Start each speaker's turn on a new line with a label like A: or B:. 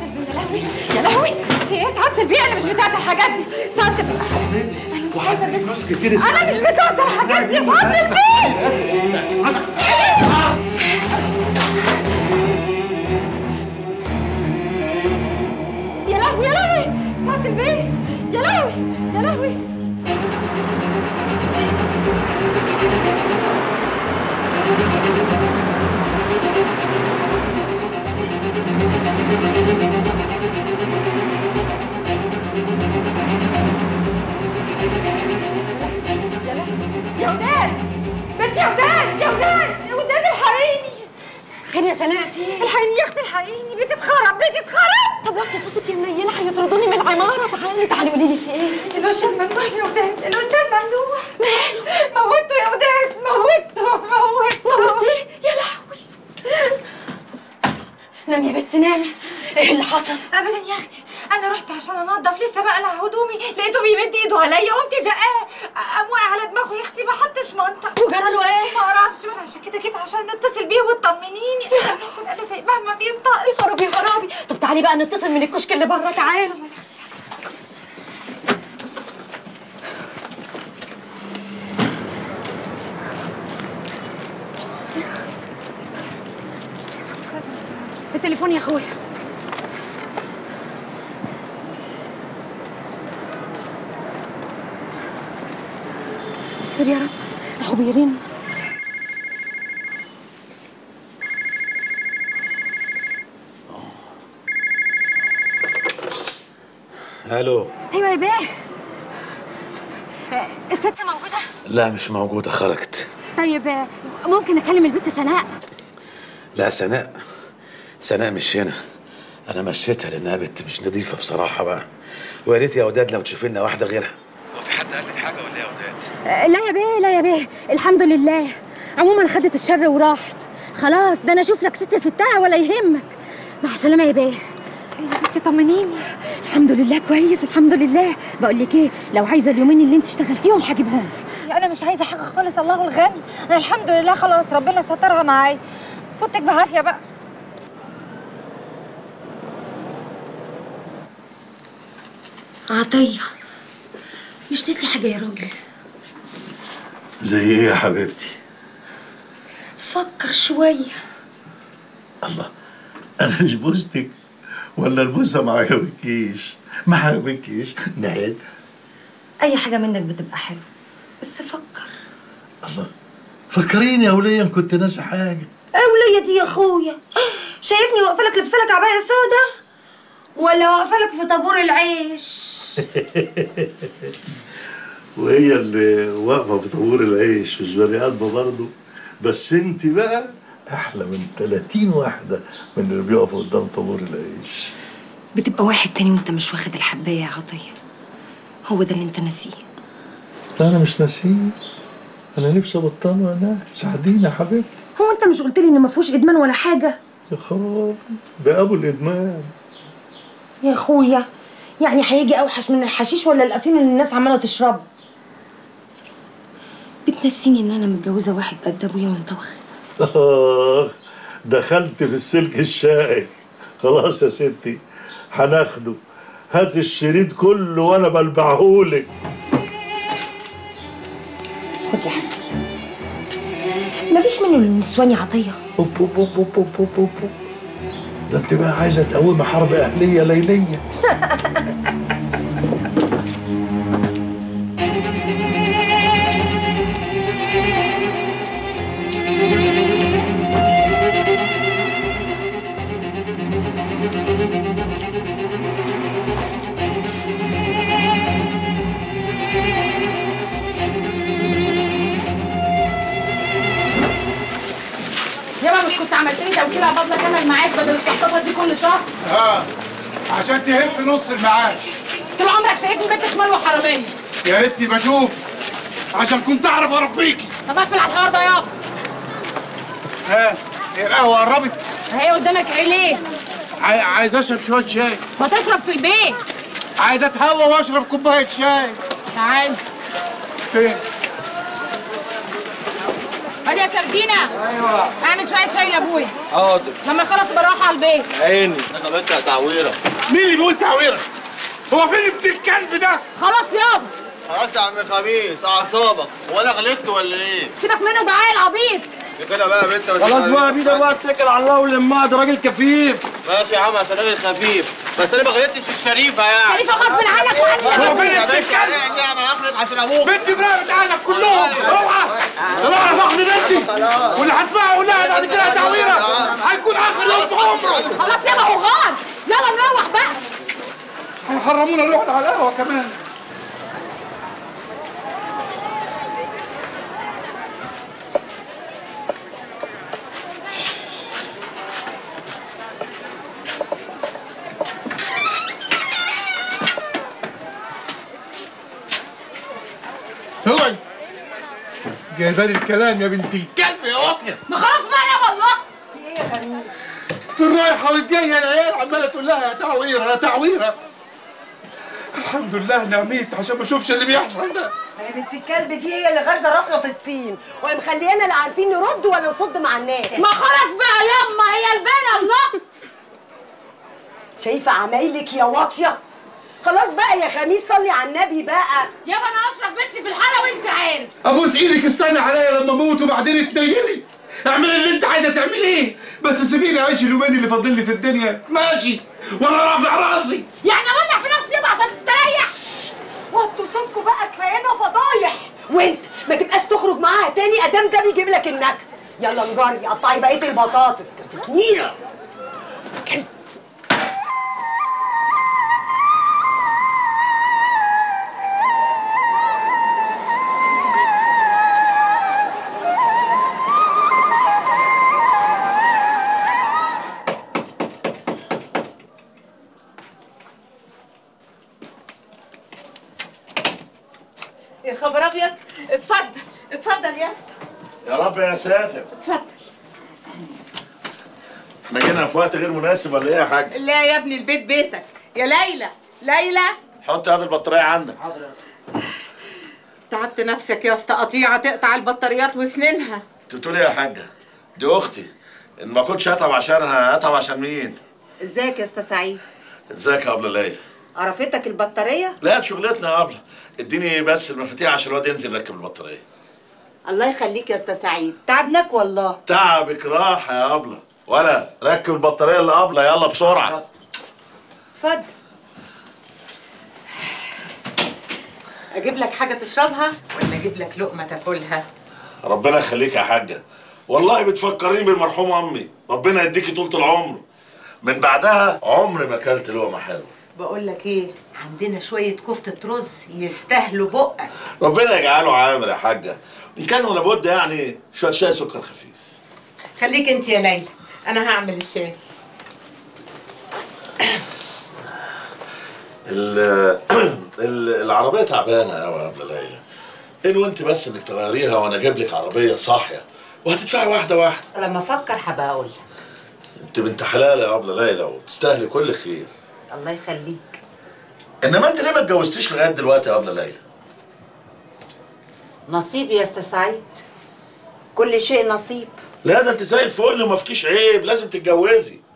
A: البيه يا لهوي يا لهوي في ايه سعاده البيه انا مش بتاعت الحاجات دي سعاده البيه انا مش عايزه
B: وهديك
A: بس
B: فلوس كتير
A: انا مش بتاعت الحاجات دي سعاده البيه يا لهوي يا لهوي سعاده البيه يا لهوي يا لهوي يا لهوي يا وداد بنت يا وداد يا وداد يا وداد الحقيني
C: خير يا سناء في ايه؟
A: الحقيني يا اختي الحقيني بيتي اتخرب بيتي اتخرب
C: طب وطي صوتك المنيله هيطردوني من العماره تعالي تعالي قولي لي في ايه؟
A: الاستاذ ممدوح يا وداد الاستاذ ممدوح ماله موته يا وداد موته موته
C: موتيه؟ يا لهوي نامي يا بت نامي ايه اللي حصل؟
A: ابدا يا اختي انا رحت عشان انضف لسه بقلع هدومي لقيته بيمد ايده عليا قمت زقاه قام واقع على دماغه يا اختي ما حطش منطق
C: وجرى له ايه؟
A: ما اعرفش وانا عشان كده جيت عشان نتصل بيه وتطمنيني بس انا سايباه ما بينطقش
C: خرابي خرابي طب تعالي بقى نتصل من الكشك اللي بره تعالي
A: التليفون يا اخويا
C: استر يا رب اهو بيرن
B: الو
C: ايوه يا بيه آه، الست موجوده؟
B: لا مش موجودة خرجت
C: طيب آه، ممكن اكلم البت سناء
B: لا سناء سناء مش هنا انا مشيتها لانها بنت مش نظيفة بصراحة بقى ويا ريت يا وداد لو تشوفي لنا واحدة غيرها هو في حد قال لك حاجة ولا إيه يا وداد
C: آه، لا يا بيه لا يا بيه الحمد لله عموما خدت الشر وراحت خلاص ده انا اشوف لك ست ستها ولا يهمك مع السلامه يا بيه
A: يا بنتي طمنيني
C: الحمد لله كويس الحمد لله بقول لك ايه لو عايزه اليومين اللي انت اشتغلتيهم هجيبهم لك
A: انا مش عايزه حاجه خالص الله الغني انا الحمد لله خلاص ربنا سترها معايا فوتك بعافيه بقى
C: عطيه مش ناسي حاجه يا راجل
D: زي ايه يا حبيبتي
C: فكر شويه
D: الله انا مش بوستك ولا البوسه ما عجبكيش ما عجبكيش نعيد
C: اي حاجه منك بتبقى حلوه بس فكر
D: الله فكريني يا وليا إن كنت ناسي حاجه
C: اولية دي يا اخويا شايفني واقفه لك لابسه لك عبايه سودا ولا واقفه لك في طابور العيش
D: وهي اللي واقفه في طابور العيش مش بني ادمه برضه بس انت بقى احلى من 30 واحده من اللي بيقفوا قدام طابور العيش
C: بتبقى واحد تاني وانت مش واخد الحبايه يا عطيه هو ده اللي انت ناسيه
D: لا انا مش ناسيه انا نفسي ابطلها انا ساعديني يا حبيبتي
C: هو انت مش قلت لي ان ما فيهوش ادمان ولا حاجه
D: يا خراب ده ابو الادمان
C: يا اخويا يعني هيجي اوحش من الحشيش ولا الافين اللي الناس عماله تشربه بتنسيني ان انا متجوزه واحد قد ابويا وانت واخدها
D: آخ دخلت في السلك الشائك خلاص يا ستي هناخده هات الشريط كله وانا بلبعهولك
C: خد يا حبيبي مفيش منه للنسوان يا عطيه
D: أوب أوب أوب أوب أوب أوب أوب أوب. ده انت بقى عايزه تقومي حرب اهليه ليليه
E: يابا مش كنت عملت لي توكيل على فضلك انا المعاش بدل الشحططه دي كل شهر
F: اه عشان تهف نص المعاش
E: طول عمرك شايفني بنت شمال وحراميه
F: يا ريتني بشوف عشان كنت اعرف اربيكي
E: طب اقفل على الحوار ده يابا
F: ها هي القهوه قربت
E: هي قدامك ايه ليه؟
F: عاي- عايز اشرب شويه شاي
E: ما تشرب في البيت
F: عايز اتهوى واشرب كوبايه شاي
E: تعال
F: فين
E: هادي يا سردينه
F: ايوه
E: اعمل شويه شاي لابويا
F: حاضر
E: لما يخلص بروح على البيت
F: عيني
G: رقبتها يا تعويره
F: مين اللي بيقول تعويره؟ هو فين ابن الكلب ده؟
E: خلاص يابا
G: خلاص يا عم خميس اعصابك ولا غلطت ولا ايه؟
E: سيبك منه ده عيل عبيط
G: كده بقى يا بنت
F: خلاص بقى بينا بقى اتكل على الله ولمها ده راجل كفيف
G: ماشي يا عم عشان راجل خفيف بس انا ما غلطتش الشريفه يعني
E: شريفه غصب عنك وعني
F: هو فين
G: يا
F: ابن
G: بنت
F: الكلب؟
G: عليها النعمه اخلط عشان ابوك
F: بنت براقب عنك كلهم اوعى انا اعرف احمي بنتي واللي هسمعه اقولها بعد كده تعويره هيكون اخر يوم في عمره
E: خلاص يابا هو غار يلا نروح بقى
F: هيحرمونا نروح على القهوه كمان اوعي جايبالي الكلام يا بنت الكلب يا واطيه
E: ما خلاص بقى يابا الله
F: في الرايحة والجاية العيال عمالة تقول لها يا تعويرة يا تعويرة الحمد لله نعميت عشان ما اشوفش اللي بيحصل ده
H: يا بنت الكلب دي هي اللي غارزه راسنا في الطين وهي مخليانا لا عارفين نرد ولا نصد مع الناس
E: ما خلاص بقى ياما هي البانه الله
H: شايفه عمايلك يا واطيه خلاص بقى يا خميس صلي على النبي بقى
E: يابا انا اشرف بنتي في الحاره وانت عارف
F: ابوس ايدك استنى عليا لما اموت وبعدين تنيلي اعملي اللي انت عايزه تعمليه بس سيبيني اعيش اليومين اللي فاضل لي في الدنيا ماشي وانا رافع راسي
E: يعني اولع في نفسي يابا عشان تستريح
H: وطوا صوتكم بقى كفايانا فضايح وانت ما تبقاش تخرج معاها تاني ادام ده بيجيب لك النكد يلا نجري قطعي بقيه البطاطس كانت كنيله
I: يا خبر ابيض اتفضل اتفضل يا اسطى
J: يا رب يا ساتر
I: اتفضل
J: احنا جينا في وقت غير مناسب ولا ايه يا حاج؟
I: لا يا ابني البيت بيتك يا ليلى ليلى
J: حط هذه البطارية عندك
I: تعبت نفسك يا اسطى قطيعه تقطع البطاريات وسنينها
J: انت بتقول ايه يا حاجة؟ دي اختي ان ما كنتش اتعب عشانها اتعب عشان مين؟
H: ازيك يا استاذ سعيد
J: ازيك يا ابله ليلى؟
H: عرفتك البطاريه
J: لا دي شغلتنا يا ابله اديني بس المفاتيح عشان الواد ينزل يركب البطارية
H: الله يخليك يا استاذ سعيد تعبناك والله
J: تعبك راحة يا ابله ولا ركب البطارية اللي ابله يلا بسرعة
H: اتفضل
I: اجيب لك حاجه تشربها ولا اجيب لك لقمه تاكلها
J: ربنا يخليك يا حاجة والله بتفكريني بالمرحوم امي ربنا يديكي طولة العمر من بعدها عمري ما اكلت لقمة حلوة
I: بقول لك ايه عندنا شويه كفته رز يستاهلوا بقك
J: ربنا يجعله عامر يا حاجة إن كان ولا بد يعني شوية شاي سكر خفيف
I: خليك انت يا ليلى انا هعمل الشاي
J: ال ال- العربية تعبانة أوي يا أبلة ليلى إن وأنت بس إنك تغيريها وأنا أجيب لك عربية صاحية وهتدفعي واحدة واحدة
H: لما افكر هبقى اقول
J: أنت بنت حلال يا أبلة ليلى وتستاهلي كل خير
H: الله يخليك
J: إنما أنت ليه ما اتجوزتيش لغاية دلوقتي يا أبلة ليلى؟
H: نصيب يا استاذ سعيد كل شيء نصيب
J: لا ده أنت زي الفل وما فيكيش عيب لازم تتجوزي